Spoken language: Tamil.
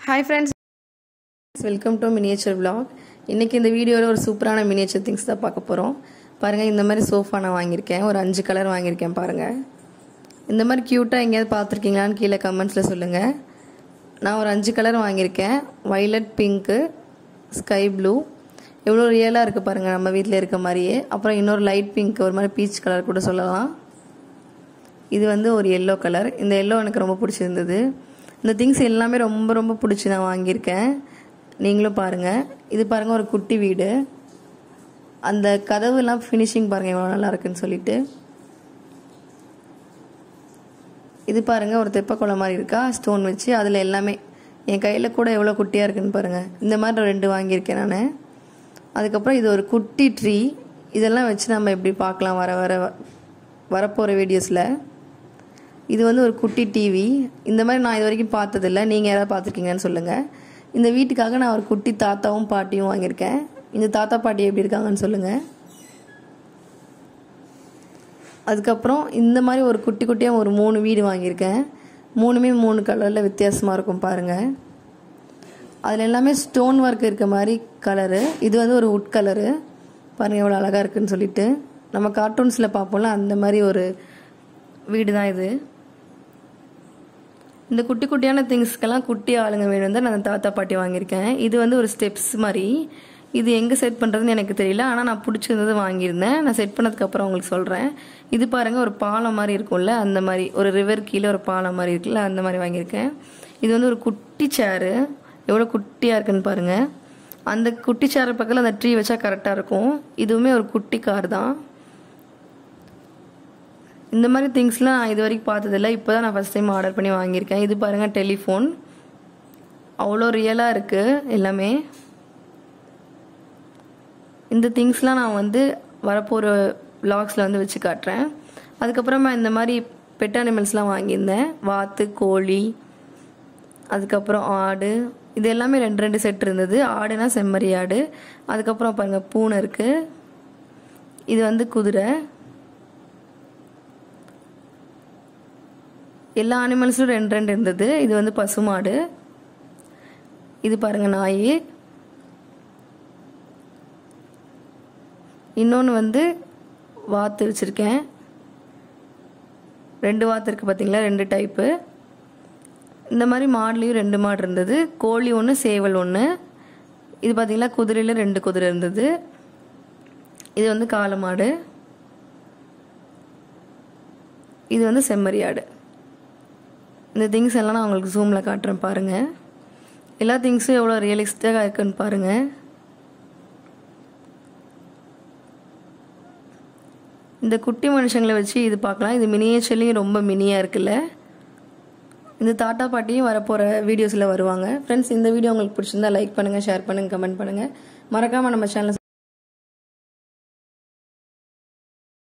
hi friends welcome to miniature vlog இன்றைக்கி இந்த வீடியோவில் ஒரு சூப்பரான மினியேச்சர் திங்ஸ் தான் பார்க்க போகிறோம் பாருங்கள் இந்த மாதிரி சோஃபா நான் வாங்கியிருக்கேன் ஒரு அஞ்சு கலர் வாங்கியிருக்கேன் பாருங்கள் இந்த மாதிரி க்யூட்டாக எங்கேயாவது பார்த்துருக்கீங்களான்னு கீழே கமெண்ட்ஸில் சொல்லுங்கள் நான் ஒரு அஞ்சு கலர் வாங்கியிருக்கேன் வைலட் பிங்க்கு ஸ்கை ப்ளூ எவ்வளோ ரியலாக இருக்குது பாருங்கள் நம்ம வீட்டில் இருக்க மாதிரியே அப்புறம் இன்னொரு லைட் பிங்க் ஒரு மாதிரி பீச் கலர் கூட சொல்லலாம் இது வந்து ஒரு எல்லோ கலர் இந்த எல்லோ எனக்கு ரொம்ப பிடிச்சிருந்தது இந்த திங்ஸ் எல்லாமே ரொம்ப ரொம்ப பிடிச்சி நான் வாங்கியிருக்கேன் நீங்களும் பாருங்கள் இது பாருங்கள் ஒரு குட்டி வீடு அந்த கதவுலாம் ஃபினிஷிங் பாருங்கள் எவ்வளோ நல்லா இருக்குன்னு சொல்லிட்டு இது பாருங்கள் ஒரு தெப்பக்குளம் மாதிரி இருக்கா ஸ்டோன் வச்சு அதில் எல்லாமே என் கையில் கூட எவ்வளோ குட்டியாக இருக்குன்னு பாருங்கள் இந்த மாதிரி ரெண்டு வாங்கியிருக்கேன் நான் அதுக்கப்புறம் இது ஒரு குட்டி ட்ரீ இதெல்லாம் வச்சு நம்ம எப்படி பார்க்கலாம் வர வர வரப்போகிற வீடியோஸில் இது வந்து ஒரு குட்டி டிவி இந்த மாதிரி நான் இது வரைக்கும் பார்த்ததில்ல நீங்கள் யாராவது பார்த்துருக்கீங்கன்னு சொல்லுங்கள் இந்த வீட்டுக்காக நான் ஒரு குட்டி தாத்தாவும் பாட்டியும் வாங்கியிருக்கேன் இந்த தாத்தா பாட்டி எப்படி இருக்காங்கன்னு சொல்லுங்கள் அதுக்கப்புறம் இந்த மாதிரி ஒரு குட்டி குட்டியாக ஒரு மூணு வீடு வாங்கியிருக்கேன் மூணுமே மூணு கலரில் வித்தியாசமாக இருக்கும் பாருங்கள் அதில் எல்லாமே ஸ்டோன் ஒர்க் இருக்க மாதிரி கலரு இது வந்து ஒரு உட் கலரு பாருங்கள் எவ்வளோ அழகாக இருக்குன்னு சொல்லிட்டு நம்ம கார்ட்டூன்ஸில் பார்ப்போம்ல அந்த மாதிரி ஒரு வீடு தான் இது இந்த குட்டி குட்டியான திங்ஸ்க்கெல்லாம் குட்டி ஆளுங்க வேணும் தான் நான் தாத்தா பாட்டி வாங்கியிருக்கேன் இது வந்து ஒரு ஸ்டெப்ஸ் மாதிரி இது எங்கே செட் பண்ணுறதுன்னு எனக்கு தெரியல ஆனால் நான் பிடிச்சிருந்தது வாங்கியிருந்தேன் நான் செட் பண்ணதுக்கப்புறம் உங்களுக்கு சொல்கிறேன் இது பாருங்கள் ஒரு பாலம் மாதிரி இருக்கும்ல அந்த மாதிரி ஒரு ரிவர் கீழே ஒரு பாலம் மாதிரி இருக்குல்ல அந்த மாதிரி வாங்கியிருக்கேன் இது வந்து ஒரு குட்டி சேரு எவ்வளோ குட்டியாக இருக்குன்னு பாருங்கள் அந்த குட்டி சேர் பக்கத்தில் அந்த ட்ரீ வச்சா கரெக்டாக இருக்கும் இதுவுமே ஒரு குட்டி கார் தான் இந்த மாதிரி திங்ஸ்லாம் நான் இது வரைக்கும் பார்த்ததில்ல இப்போ தான் நான் ஃபஸ்ட் டைம் ஆர்டர் பண்ணி வாங்கியிருக்கேன் இது பாருங்கள் டெலிஃபோன் அவ்வளோ ரியலாக இருக்குது எல்லாமே இந்த திங்ஸ்லாம் நான் வந்து வரப்போகிற விலாக்ஸில் வந்து வச்சு காட்டுறேன் அதுக்கப்புறமா இந்த மாதிரி பெட் அனிமல்ஸ்லாம் வாங்கியிருந்தேன் வாத்து கோழி அதுக்கப்புறம் ஆடு இது எல்லாமே ரெண்டு ரெண்டு செட் இருந்தது ஆடுனா செம்மறி ஆடு அதுக்கப்புறம் பாருங்கள் பூனை இருக்குது இது வந்து குதிரை எல்லா அனிமல்ஸும் ரெண்டு ரெண்டு இருந்தது இது வந்து பசுமாடு இது பாருங்க நாய் இன்னொன்று வந்து வாத்து வச்சுருக்கேன் ரெண்டு வாத்து இருக்குது பார்த்தீங்களா ரெண்டு டைப்பு இந்த மாதிரி மாடுலேயும் ரெண்டு மாடு இருந்தது கோழி ஒன்று சேவல் ஒன்று இது பார்த்தீங்களா குதிரையில் ரெண்டு குதிரை இருந்தது இது வந்து காளை மாடு இது வந்து செம்மறி ஆடு இந்த திங்ஸ் எல்லாம் நான் உங்களுக்கு ஜூமில் காட்டுறேன் பாருங்கள் எல்லா திங்ஸும் எவ்வளோ ரியலிஸ்டிக்காக இருக்குன்னு பாருங்கள் இந்த குட்டி மனுஷங்களை வச்சு இது பார்க்கலாம் இது மினியேச்சர்லேயும் ரொம்ப மினியாக இருக்குல்ல இந்த தாத்தா பாட்டியும் வரப்போகிற வீடியோஸில் வருவாங்க ஃப்ரெண்ட்ஸ் இந்த வீடியோ உங்களுக்கு பிடிச்சிருந்தா லைக் பண்ணுங்கள் ஷேர் பண்ணுங்கள் கமெண்ட் பண்ணுங்கள் மறக்காமல் நம்ம சேனலை